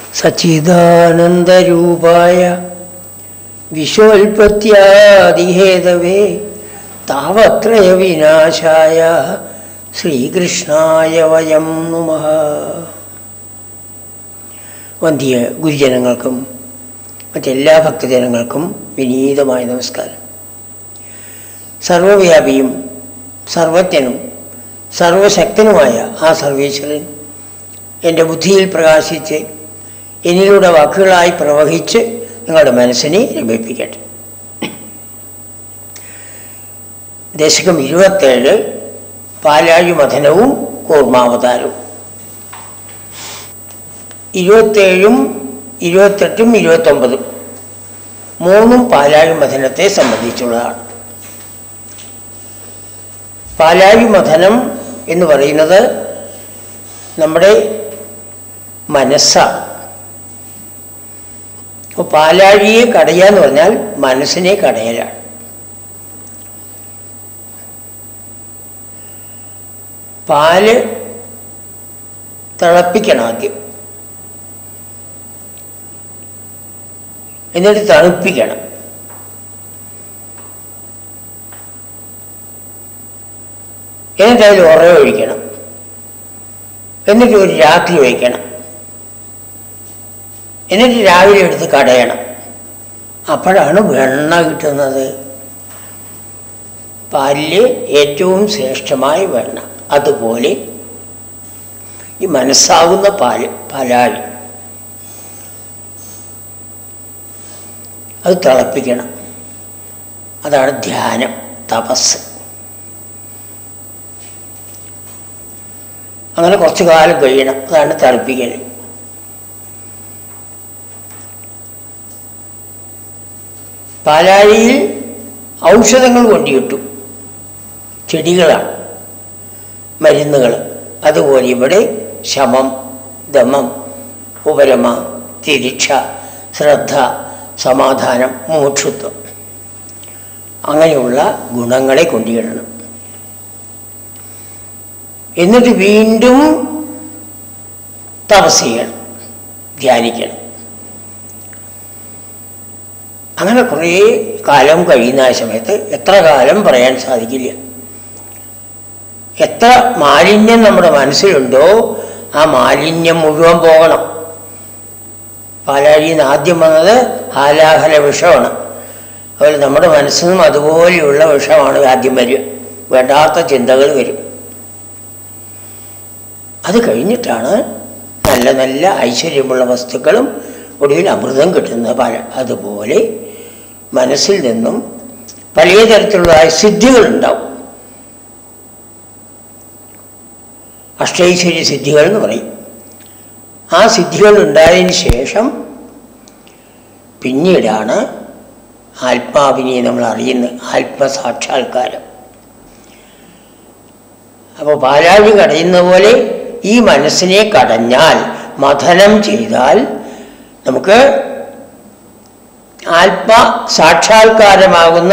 സച്ചിദാനന്ദരൂപായ വിശ്വോൽപത്യാദിഹേതവേ താവത്രയ വിനാശായ ശ്രീകൃഷ്ണായ വയം നുമ വന്ധ്യ ഗുരുജനങ്ങൾക്കും മറ്റെല്ലാ ഭക്തജനങ്ങൾക്കും വിനീതമായ നമസ്കാരം സർവവ്യാപിയും സർവജ്ഞനും സർവശക്തനുമായ ആ സർവീശ്വരൻ എൻ്റെ ബുദ്ധിയിൽ പ്രകാശിച്ച് എന്നിലൂടെ വാക്കുകളായി പ്രവഹിച്ച് നിങ്ങളുടെ മനസ്സിനെ രമിപ്പിക്കട്ടെ ദശകം ഇരുപത്തേഴ് പാലാഴി മഥനവും കൂർമാവതാരവും ഇരുപത്തേഴും ഇരുപത്തെട്ടും ഇരുപത്തൊമ്പതും മൂന്നും പാലാഴി മഥനത്തെ സംബന്ധിച്ചുള്ളതാണ് പാലാഴി മഥനം എന്ന് പറയുന്നത് നമ്മുടെ മനസ്സാണ് അപ്പോൾ പാലാഴിയെ കടയുക എന്ന് പറഞ്ഞാൽ മനസ്സിനെ കടയലാണ് പാല് തിളപ്പിക്കണം ആദ്യം എന്നിട്ട് തണുപ്പിക്കണം എന്നിട്ട് അതിൽ ഉറവ് ഒഴിക്കണം എന്നിട്ട് ഒരു രാത്രി വയ്ക്കണം എന്നിട്ട് രാവിലെ എടുത്ത് കടയണം അപ്പോഴാണ് വെണ്ണ കിട്ടുന്നത് പാലില് ഏറ്റവും ശ്രേഷ്ഠമായ വെണ്ണ അതുപോലെ ഈ മനസ്സാകുന്ന പാല് പാലാഴി അത് തിളപ്പിക്കണം അതാണ് ധ്യാനം തപസ് അങ്ങനെ കുറച്ചു കാലം കഴിയണം അതാണ് തിളപ്പിക്കൽ പാലാഴിയിൽ ഔഷധങ്ങൾ കൊണ്ടിട്ടു ചെടികളാണ് മരുന്നുകൾ അതുപോലെ ഇവിടെ ശമം ദമം ഉപരമ തിരിക്ഷ ശ്രദ്ധ സമാധാനം മോക്ഷത്വം അങ്ങനെയുള്ള ഗുണങ്ങളെ കൊണ്ടിടണം എന്നിട്ട് വീണ്ടും തപസ് ചെയ്യണം ധ്യാനിക്കണം അങ്ങനെ കുറേ കാലം കഴിയുന്ന ആ സമയത്ത് എത്ര കാലം പറയാൻ സാധിക്കില്ല എത്ര മാലിന്യം നമ്മുടെ മനസ്സിലുണ്ടോ ആ മാലിന്യം മുഴുവൻ പോകണം പാലാഴിയിൽ നിന്ന് ആദ്യം വന്നത് ഹാലാഹല വിഷമാണ് അതുപോലെ നമ്മുടെ മനസ്സിൽ നിന്നും അതുപോലെയുള്ള വിഷമാണ് ആദ്യം വരിക വേണ്ടാത്ത ചിന്തകൾ വരും അത് കഴിഞ്ഞിട്ടാണ് നല്ല നല്ല ഐശ്വര്യമുള്ള വസ്തുക്കളും ഒടുവിൽ അമൃതം കിട്ടുന്ന പല അതുപോലെ മനസ്സിൽ നിന്നും പല തരത്തിലുള്ള സിദ്ധികളുണ്ടാവും അഷ്ടൈശ്വര്യ സിദ്ധികൾ എന്ന് പറയും ആ സിദ്ധികൾ ഉണ്ടായതിന് ശേഷം പിന്നീടാണ് ആത്മാവിനെ നമ്മൾ അറിയുന്നത് ആത്മസാക്ഷാത്കാരം അപ്പോൾ പാലാഴി കടയുന്ന പോലെ ഈ മനസ്സിനെ കടഞ്ഞാൽ മഥനം ചെയ്താൽ നമുക്ക് ആത്മ സാക്ഷാത്കാരമാകുന്ന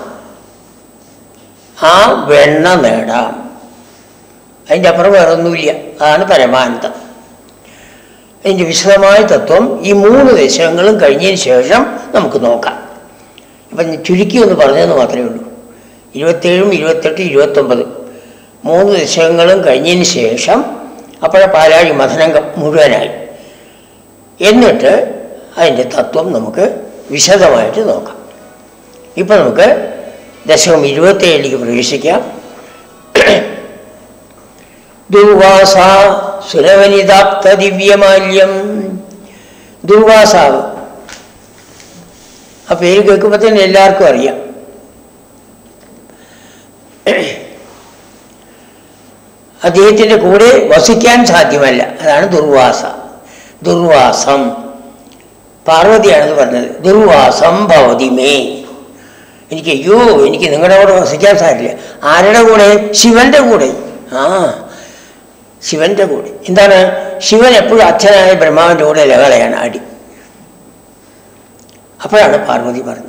ആ വെണ്ണ നേടാം അതിൻ്റെ അപ്പുറം വേറൊന്നുമില്ല അതാണ് പരമാനന്ദം അതിൻ്റെ വിശദമായ തത്വം ഈ മൂന്ന് ദശകങ്ങളും കഴിഞ്ഞതിന് ശേഷം നമുക്ക് നോക്കാം ഇപ്പം ചുരുക്കി ഒന്ന് പറഞ്ഞതെന്ന് മാത്രമേ ഉള്ളൂ ഇരുപത്തേഴും ഇരുപത്തെട്ട് ഇരുപത്തൊമ്പത് മൂന്ന് ദശകങ്ങളും കഴിഞ്ഞതിന് ശേഷം അപ്പോഴെ പാലാഴി മഥനം മുഴുവനായി എന്നിട്ട് അതിൻ്റെ തത്വം നമുക്ക് വിശദമായിട്ട് നോക്കാം ഇപ്പം നമുക്ക് ദശകം ഇരുപത്തേഴിലേക്ക് പ്രവേശിക്കാം ദുർവാസ സുരവനിതാപ്ത ദിവ്യമാല്യം ദുർവാസാവ് ആ പേര് കേൾക്കുമ്പോൾ തന്നെ എല്ലാവർക്കും അറിയാം അദ്ദേഹത്തിൻ്റെ കൂടെ വസിക്കാൻ സാധ്യമല്ല അതാണ് ദുർവാസ ദുർവാസം പാർവതിയാണെന്ന് പറഞ്ഞത് ദുർവാസം ഭവതിമേ എനിക്ക് അയ്യോ എനിക്ക് നിങ്ങളുടെ കൂടെ വസിക്കാൻ സാധിക്കില്ല ആരുടെ കൂടെ ശിവന്റെ കൂടെ ആ ശിവന്റെ കൂടെ എന്താണ് ശിവൻ എപ്പോഴും അച്ഛനായ ബ്രഹ്മാവിൻ്റെ കൂടെ ലഹളയാണ് അടി അപ്പോഴാണ് പാർവതി പറഞ്ഞത്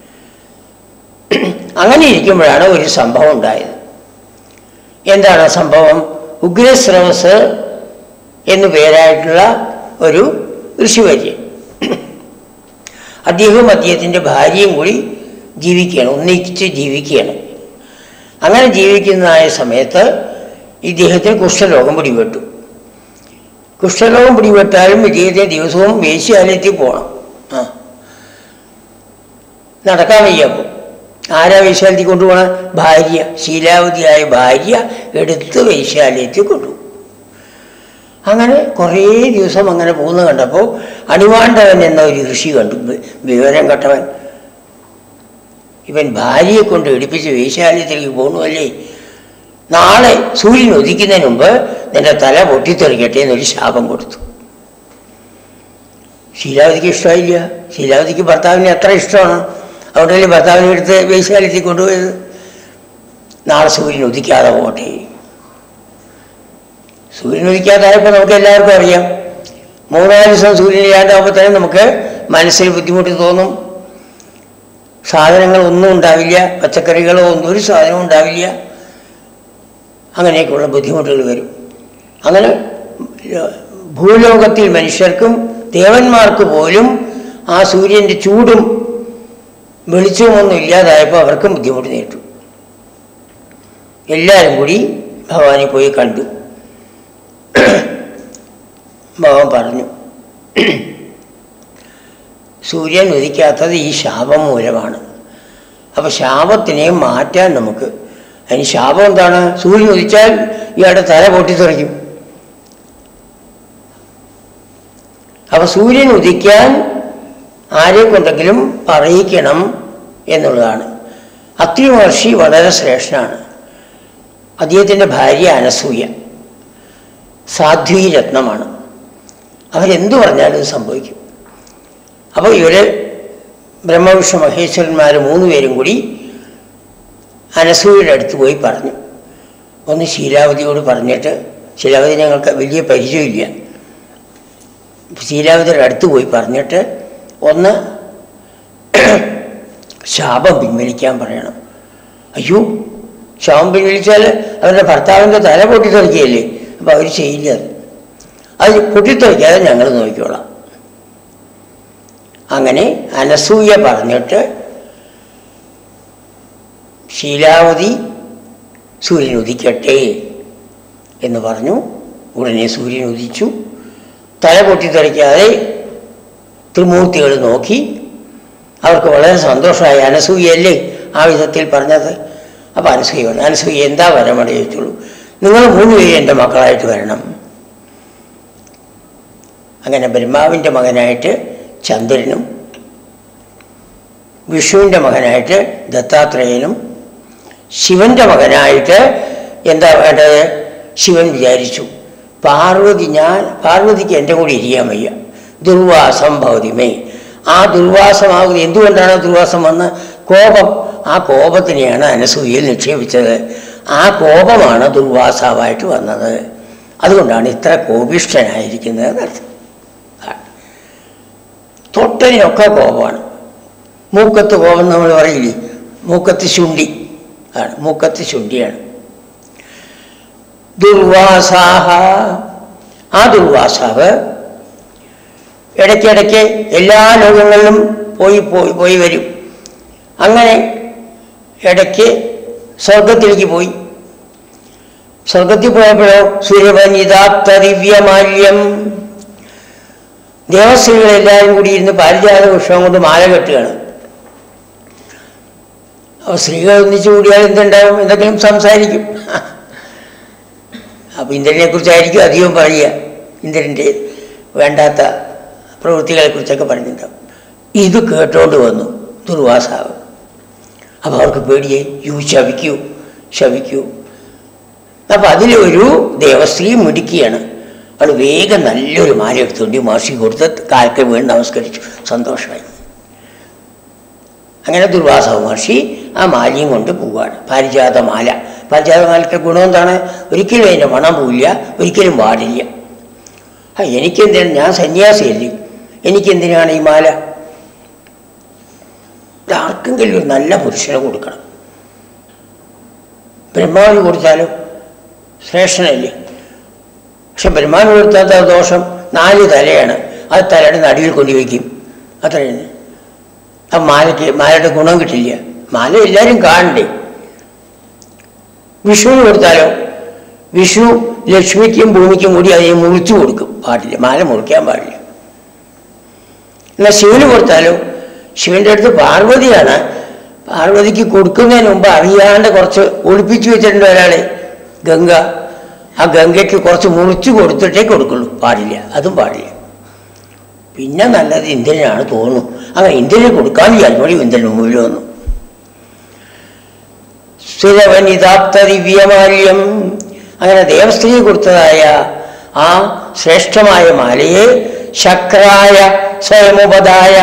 അങ്ങനെ ഇരിക്കുമ്പോഴാണ് ഒരു സംഭവം ഉണ്ടായത് എന്താണ് ആ സംഭവം ഉഗ്രസ്രവസ് എന്നു പേരായിട്ടുള്ള ഒരു ഋഷിവര്യൻ അദ്ദേഹവും അദ്ദേഹത്തിൻ്റെ ഭാര്യയും കൂടി ജീവിക്കുകയാണ് ഒന്നിച്ച് ജീവിക്കുകയാണ് അങ്ങനെ ജീവിക്കുന്നതായ സമയത്ത് ഇദ്ദേഹത്തിന് കുഷ്ഠരോഗം പിടിപെട്ടു കുഷ്ഠരോഗം പിടിപെട്ടാലും ഇദ്ദേഹത്തിന് ദിവസവും വേശ്യാലയത്തിൽ പോകണം ആ നടക്കാൻ വയ്യപ്പോൾ ആരാ വേശ്യാലയത്തിൽ കൊണ്ടുപോകണം ഭാര്യ ശീലാവതിയായ ഭാര്യ എടുത്ത് വേശ്യാലയത്തിൽ കൊണ്ടുപോകും അങ്ങനെ കുറേ ദിവസം അങ്ങനെ പോകുന്ന കണ്ടപ്പോൾ അണിവാണ്ടവൻ എന്ന ഒരു ഋഷി കണ്ടു വി- വിവരം കെട്ടവൻ ഇവൻ ഭാര്യയെ കൊണ്ട് എടുപ്പിച്ച് വേശ്യാലയത്തിലേക്ക് പോകുന്നുവല്ലേ നാളെ സൂര്യൻ ഉദിക്കുന്നതിന് മുമ്പ് നിന്റെ തല പൊട്ടിത്തെറിക്കട്ടെ എന്നൊരു ശാപം കൊടുത്തു ശീലാവതിക്ക് ഇഷ്ടമായില്ല ശീലാവതിക്ക് ഭർത്താവിനെ എത്ര ഇഷ്ടമാണ് അതുകൊണ്ടല്ലേ ഭർത്താവിനെ എടുത്ത് വേശ്യാലയത്തിൽ കൊണ്ടുപോയത് നാളെ സൂര്യൻ ഉദിക്കാതെ പോട്ടെ സൂര്യൻ ഉദിക്കാതായപ്പോൾ നമുക്ക് എല്ലാവർക്കും അറിയാം മൂന്നാല് ദിവസം സൂര്യൻ ഇല്ലാണ്ടാകുമ്പോൾ തന്നെ നമുക്ക് മനസ്സിൽ ബുദ്ധിമുട്ട് തോന്നും സാധനങ്ങളൊന്നും ഉണ്ടാവില്ല പച്ചക്കറികളോ ഒന്നും ഒരു സാധനവും ഉണ്ടാവില്ല അങ്ങനെയൊക്കെയുള്ള ബുദ്ധിമുട്ടുകൾ വരും അങ്ങനെ ഭൂലോകത്തിൽ മനുഷ്യർക്കും ദേവന്മാർക്ക് പോലും ആ സൂര്യൻ്റെ ചൂടും വെളിച്ചവുമൊന്നും ഇല്ലാതായപ്പോൾ അവർക്കും ബുദ്ധിമുട്ട് നേരിട്ടു എല്ലാവരും കൂടി ഭഗവാനെ പോയി കണ്ടു ഭഗവാൻ പറഞ്ഞു സൂര്യൻ ഉദിക്കാത്തത് ഈ ശാപം മൂലമാണ് അപ്പോൾ ശാപത്തിനെ മാറ്റാൻ നമുക്ക് അതിന് ശാപം എന്താണ് സൂര്യൻ ഉദിച്ചാൽ ഇയാളുടെ തല പൊട്ടിത്തെറിക്കും അപ്പോൾ സൂര്യൻ ഉദിക്കാൻ ആരെ കൊണ്ടെങ്കിലും പറയിക്കണം എന്നുള്ളതാണ് അത്രി മഹർഷി വളരെ ശ്രേഷ്ഠനാണ് അദ്ദേഹത്തിൻ്റെ ഭാര്യ അനസൂയ സാധ്വി രത്നമാണ് അവരെന്തു പറഞ്ഞാലും ഇത് സംഭവിക്കും അപ്പോൾ ഇവർ ബ്രഹ്മവിഷ്ണു മഹേശ്വരന്മാർ മൂന്ന് പേരും കൂടി അനസൂയയുടെ അടുത്ത് പോയി പറഞ്ഞു ഒന്ന് ശീലാവതിയോട് പറഞ്ഞിട്ട് ശീലാവതി ഞങ്ങൾക്ക് വലിയ പരിചയമില്ല ശീലാവതിയുടെ അടുത്ത് പോയി പറഞ്ഞിട്ട് ഒന്ന് ശാപം പിൻവലിക്കാൻ പറയണം അയ്യോ ശാപം പിൻവലിച്ചാൽ അവരുടെ ഭർത്താവിൻ്റെ തല പൊട്ടിത്തെറിക്കുകയല്ലേ അപ്പോൾ അവർ ചെയ്യില്ല അത് അത് പൊട്ടിത്തെറിക്കാതെ ഞങ്ങൾ നോക്കിക്കോളാം അങ്ങനെ അനസൂയ പറഞ്ഞിട്ട് ശീലാവതി സൂര്യൻ ഉദിക്കട്ടെ എന്ന് പറഞ്ഞു ഉടനെ സൂര്യൻ ഉദിച്ചു തല പൊട്ടിത്തെറിക്കാതെ ത്രിമൂർത്തികൾ നോക്കി അവർക്ക് വളരെ സന്തോഷമായി അനസൂയല്ലേ ആ വിധത്തിൽ പറഞ്ഞത് അപ്പോൾ അനസൂയ പറഞ്ഞു അനസൂയ എന്താ വരമട ചോദിച്ചുള്ളൂ നിങ്ങൾ മൂന്ന് പേര് എൻ്റെ മക്കളായിട്ട് വരണം അങ്ങനെ ബ്രഹ്മാവിൻ്റെ മകനായിട്ട് ചന്ദ്രനും വിഷ്ണുവിൻ്റെ മകനായിട്ട് ദത്താത്രേയനും ശിവൻ്റെ മകനായിട്ട് എന്താ വേണ്ടത് ശിവൻ വിചാരിച്ചു പാർവതി ഞാൻ പാർവതിക്ക് എൻ്റെ കൂടെ ഇരിക്കാൻ വയ്യ ദുർവാസം ഭൗതിമേ ആ ദുർവാസമാകുന്നത് എന്തുകൊണ്ടാണ് ദുർവാസം വന്ന് കോപം ആ കോപത്തിനെയാണ് അനസൂയയിൽ നിക്ഷേപിച്ചത് ആ കോപമാണ് ദുർവാസാവായിട്ട് വന്നത് അതുകൊണ്ടാണ് ഇത്ര കോപിഷ്ഠനായിരിക്കുന്നത് എന്നർത്ഥം തൊട്ടതിനൊക്കെ കോപമാണ് മൂക്കത്ത് കോപം നമ്മൾ പറയില്ലേ മൂക്കത്ത് ശുണ്ടി ആണ് മൂക്കത്ത് ശുണ്ടിയാണ് ദുർവാസാഹ ആ ദുർവാസാവ് ഇടയ്ക്കിടയ്ക്ക് എല്ലാ ലോകങ്ങളിലും പോയി പോയി പോയി വരും അങ്ങനെ ഇടയ്ക്ക് സ്വർഗത്തിലേക്ക് പോയി സ്വർഗത്തിൽ പോയപ്പോഴോ സൂര്യപനിതാപ്ത ദിവ്യമാല്യം ദേവസ്ത്രീകളെല്ലാവരും കൂടി ഇരുന്ന് പാരിജാത പുഷ്പം കൊണ്ട് മാല കെട്ടുകയാണ് അപ്പോൾ സ്ത്രീകൾ ഒന്നിച്ചു കൂടിയാൽ എന്തുണ്ടാവും എന്തെങ്കിലും സംസാരിക്കും അപ്പോൾ ഇന്ദ്രനെ കുറിച്ചായിരിക്കും അധികം പറയുക ഇന്ദ്രൻ്റെ വേണ്ടാത്ത പ്രവൃത്തികളെ കുറിച്ചൊക്കെ പറഞ്ഞിട്ടുണ്ടാവും ഇത് കേട്ടോണ്ട് വന്നു ദുർവാസാവ് അപ്പോൾ അവർക്ക് പേടിയായി യു ശവിക്കൂ ശവിക്കൂ അപ്പോൾ അതിലൊരു ദേവസ്ത്രീ മിടുക്കിയാണ് അവൾ വേഗം നല്ലൊരു മാല എടുത്തുകൊണ്ട് മഹർഷി കൊടുത്ത് കാൽക്ക് വീണ് നമസ്കരിച്ചു സന്തോഷമായി അങ്ങനെ ദുർവാസ മഹർഷി ആ മാലയും കൊണ്ട് പോവുകയാണ് പാരിജാത മാല പാരിജാത മാലയുടെ ഗുണം എന്താണ് ഒരിക്കലും അതിൻ്റെ മണം പോവില്ല ഒരിക്കലും പാടില്ല ആ എനിക്കെന്തിനാണ് ഞാൻ സന്യാസിയല്ലേ എനിക്കെന്തിനാണ് ഈ മാല ഇത് ആർക്കെങ്കിലും ഒരു നല്ല പുരുഷനെ കൊടുക്കണം ബ്രഹ്മാവിന് കൊടുത്താലും ശ്രേഷ്ഠനല്ലേ പക്ഷെ ബ്രഹ്മാവിന് കൊടുത്താത്ത ദോഷം നാല് തലയാണ് അത് തലയുടെ നടുവിൽ കൊണ്ടുവയ്ക്കും അത്ര തന്നെ ആ മാലയ്ക്ക് മാലയുടെ ഗുണം കിട്ടില്ല മാല എല്ലാവരും കാണണ്ടേ വിഷുവിന് കൊടുത്താലോ വിഷു ലക്ഷ്മിക്കും ഭൂമിക്കും കൂടി അതിനെ മുറിച്ചു കൊടുക്കും പാടില്ല മാല മുറിക്കാൻ പാടില്ല എന്നാൽ ശിവന് കൊടുത്താലോ ശിവന്റെ അടുത്ത് പാർവതിയാണ് പാർവതിക്ക് കൊടുക്കുന്നതിന് മുമ്പ് അറിയാണ്ട് കുറച്ച് ഒളിപ്പിച്ചു വെച്ചിട്ടുണ്ട് ഒരാളെ ഗംഗ ആ ഗംഗയ്ക്ക് കുറച്ച് മുറിച്ചു കൊടുത്തിട്ടേ കൊടുക്കുള്ളൂ പാടില്ല അതും പാടില്ല പിന്നെ നല്ലത് ഇന്ദ്രനാണ് തോന്നുന്നു അങ്ങനെ ഇന്ദ്രന് കൊടുക്കാൻ വിചാരിച്ചു ഇന്ദ്രന് മുമ്പിൽ വന്നു സ്ഥിരവനിതാപ്ത ദിവ്യമാല്യം അങ്ങനെ ദേവസ്ത്രീ കൊടുത്തതായ ആ ശ്രേഷ്ഠമായ മാലയെ ശക്രായ സ്വയമുപതായ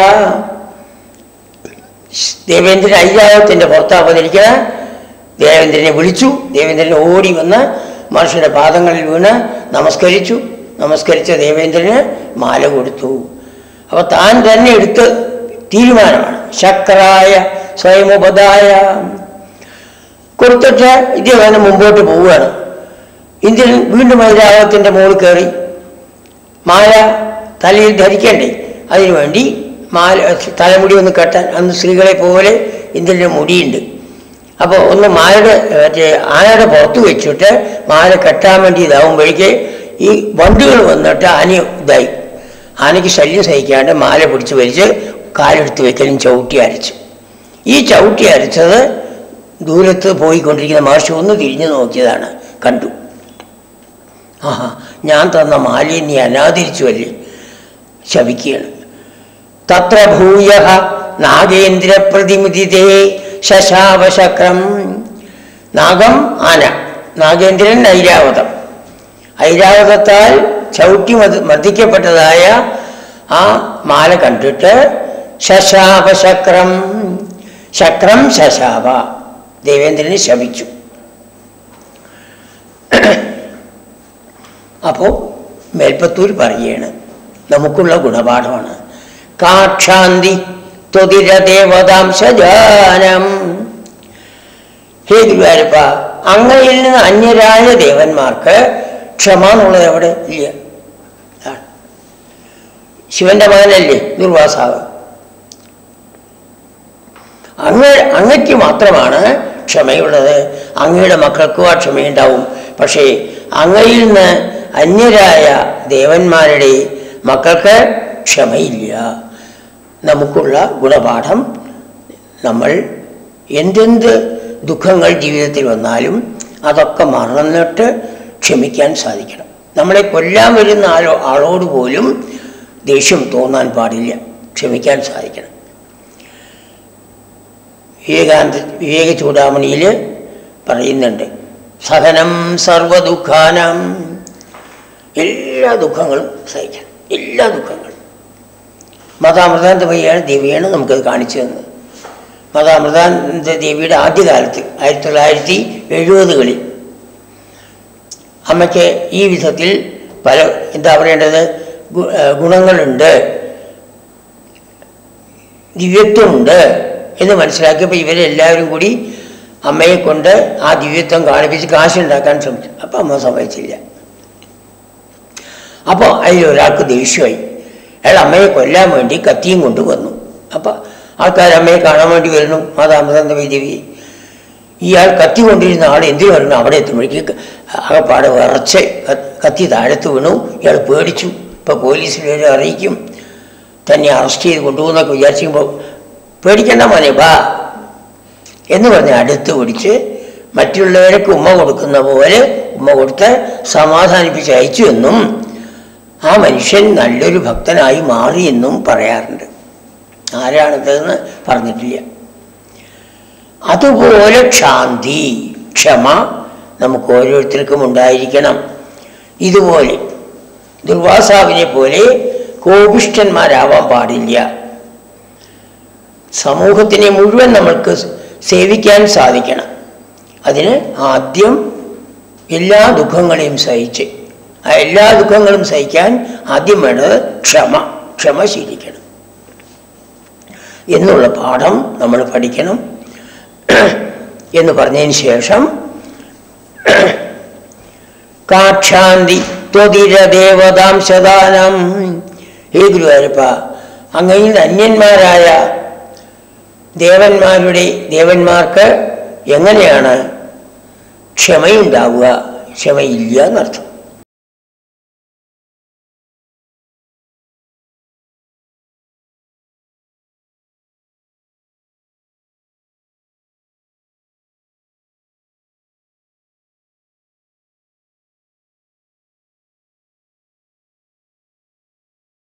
ദേവേന്ദ്രൻ ഐരാവത്തിന്റെ പുറത്ത് അവതരിക്കുക ദേവേന്ദ്രനെ വിളിച്ചു ദേവേന്ദ്രൻ ഓടി വന്ന് മഹർഷിയുടെ പാദങ്ങളിൽ വീണ് നമസ്കരിച്ചു നമസ്കരിച്ച ദേവേന്ദ്രന് മാല കൊടുത്തു അപ്പൊ താൻ തന്നെ എടുത്ത് തീരുമാനമാണ് ശക്രായ സ്വയമുപതായ കൊടുത്തിട്ട് ഇദ്ദേഹം മുമ്പോട്ട് പോവുകയാണ് ഇന്ത്യൻ വീണ്ടും ഐരാവത്തിന്റെ മുകളിൽ കയറി മാല തലയിൽ ധരിക്കണ്ടേ അതിനുവേണ്ടി മാല തലമുടി ഒന്ന് കെട്ടാൻ അന്ന് സ്ത്രീകളെ പോലെ ഇന്ത്യൻ്റെ മുടിയുണ്ട് അപ്പോൾ ഒന്ന് മാലയുടെ മറ്റേ ആനയുടെ പുറത്ത് വെച്ചിട്ട് മാല കെട്ടാൻ വേണ്ടി ഇതാവുമ്പോഴേക്ക് ഈ വണ്ടുകൾ വന്നിട്ട് ആന ഇതായി ആനയ്ക്ക് ശല്യം സഹിക്കാണ്ട് മാല പിടിച്ച് വലിച്ച് കാലെടുത്ത് വെക്കലും ചവിട്ടി അരച്ചു ഈ ചവിട്ടി അരച്ചത് ദൂരത്ത് പോയിക്കൊണ്ടിരിക്കുന്ന മഹർഷി ഒന്ന് തിരിഞ്ഞു നോക്കിയതാണ് കണ്ടു ആഹാ ഞാൻ തന്ന മാലിയെ നീ അനാദരിച്ചു അല്ലേ ശപിക്കുകയാണ് തത്ര ഭൂയ നാഗേന്ദ്ര പ്രതിമുദിതേ ശശാവശക്രം നാഗം ആന നാഗേന്ദ്രൻ ഐരാവതം ഐരാവതത്താൽ ചവിട്ടി മതി മർദ്ദിക്കപ്പെട്ടതായ ആ മാല കണ്ടിട്ട് ശശാപശക്രം ശക്രം ശശാപ ദേവേന്ദ്രനെ ശപിച്ചു അപ്പോൾ മേൽപ്പത്തൂർ പറയുകയാണ് നമുക്കുള്ള ഗുണപാഠമാണ് കാക്ഷാന്തി ത്വതിരദേവതാംശജാനം ഹേ ഗുരുവായൂരപ്പ അങ്ങയിൽ നിന്ന് അന്യരായ ദേവന്മാർക്ക് ക്ഷമ എന്നുള്ളത് എവിടെ ഇല്ല ആ. ശിവന്റെ മകനല്ലേ ദുർവാസാവ് അങ്ങ് അങ്ങയ്ക്ക് മാത്രമാണ് ക്ഷമയുള്ളത് അങ്ങയുടെ മക്കൾക്കും ആ ക്ഷമയുണ്ടാവും പക്ഷേ അങ്ങയിൽ നിന്ന് അന്യരായ ദേവന്മാരുടെ മക്കൾക്ക് ക്ഷമയില്ല നമുക്കുള്ള ഗുണപാഠം നമ്മൾ എന്തെന്ത് ദുഃഖങ്ങൾ ജീവിതത്തിൽ വന്നാലും അതൊക്കെ മറന്നിട്ട് ക്ഷമിക്കാൻ സാധിക്കണം നമ്മളെ കൊല്ലാൻ വരുന്ന ആളോ ആളോട് പോലും ദേഷ്യം തോന്നാൻ പാടില്ല ക്ഷമിക്കാൻ സാധിക്കണം വിവേകാനന്ദ വിവേക ചൂടാമണിയിൽ പറയുന്നുണ്ട് സഹനം സർവദുഃഖാനം എല്ലാ ദുഃഖങ്ങളും സഹിക്കണം എല്ലാ ദുഃഖങ്ങളും മതാമൃതാനന്ദ വഴിയാണ് ദേവിയാണ് നമുക്കത് കാണിച്ചു തന്നത് മതാമൃതാനന്ദ ദേവിയുടെ ആദ്യകാലത്ത് ആയിരത്തി തൊള്ളായിരത്തി എഴുപതുകളിൽ അമ്മയ്ക്ക് ഈ വിധത്തിൽ പല എന്താ പറയേണ്ടത് ഗു- ഏഹ് ഗുണങ്ങളുണ്ട് ദിവ്യത്വമുണ്ട് എന്ന് മനസ്സിലാക്കിയപ്പോൾ ഇവരെല്ലാവരും കൂടി അമ്മയെ കൊണ്ട് ആ ദിവ്യത്വം കാണിപ്പിച്ച് കാശുണ്ടാക്കാൻ ശ്രമിച്ചു അപ്പം അമ്മ സമ്മതിച്ചില്ല അപ്പോൾ അതിലൊരാൾക്ക് ദേഷ്യമായി അയാൾ അമ്മയെ കൊല്ലാൻ വേണ്ടി കത്തിയും കൊണ്ട് വന്നു അപ്പം ആൾക്കാർ അമ്മയെ കാണാൻ വേണ്ടി വരുന്നു മാതാമൃതാനന്ദ വൈദേവി ഇയാൾ കത്തി കൊണ്ടിരുന്ന ആൾ എന്തിനു വരണം അവിടെ എത്തുമ്പോഴേക്ക് ആകപ്പാടെ വിറച്ച് ക- കത്തി താഴത്ത് വീണു ഇയാൾ പേടിച്ചു ഇപ്പം പോലീസിൽ അറിയിക്കും തന്നെ അറസ്റ്റ് ചെയ്ത് കൊണ്ടുപോകുന്നൊക്കെ വിചാരിക്കുമ്പോൾ പേടിക്കണ്ട മോനെ വാ എന്ന് പറഞ്ഞ് അടുത്ത് പിടിച്ച് മറ്റുള്ളവർക്ക് ഉമ്മ കൊടുക്കുന്ന പോലെ ഉമ്മ കൊടുത്ത് സമാധാനിപ്പിച്ച് അയച്ചു എന്നും ആ മനുഷ്യൻ നല്ലൊരു ഭക്തനായി മാറി എന്നും പറയാറുണ്ട് ആരാണിതെന്ന് പറഞ്ഞിട്ടില്ല അതുപോലെ ക്ഷാന്തി ക്ഷമ നമുക്ക് ഓരോരുത്തർക്കും ഉണ്ടായിരിക്കണം ഇതുപോലെ ദുർവാസാവിനെ പോലെ കോപിഷ്ഠന്മാരാവാൻ പാടില്ല സമൂഹത്തിനെ മുഴുവൻ നമ്മൾക്ക് സേവിക്കാൻ സാധിക്കണം അതിന് ആദ്യം എല്ലാ ദുഃഖങ്ങളെയും സഹിച്ച് ആ എല്ലാ ദുഃഖങ്ങളും സഹിക്കാൻ ആദ്യം വേണ്ടത് ക്ഷമ ക്ഷമ ശീലിക്കണം എന്നുള്ള പാഠം നമ്മൾ പഠിക്കണം എന്ന് പറഞ്ഞതിന് ശേഷം കാക്ഷാന്തി ത്വതിരദേവതാംശദാനം ഹേ ഗുരുവായൂരപ്പ അങ്ങയിൽ അന്യന്മാരായ ദേവന്മാരുടെ ദേവന്മാർക്ക് എങ്ങനെയാണ് ക്ഷമയുണ്ടാവുക ക്ഷമയില്ല എന്നർത്ഥം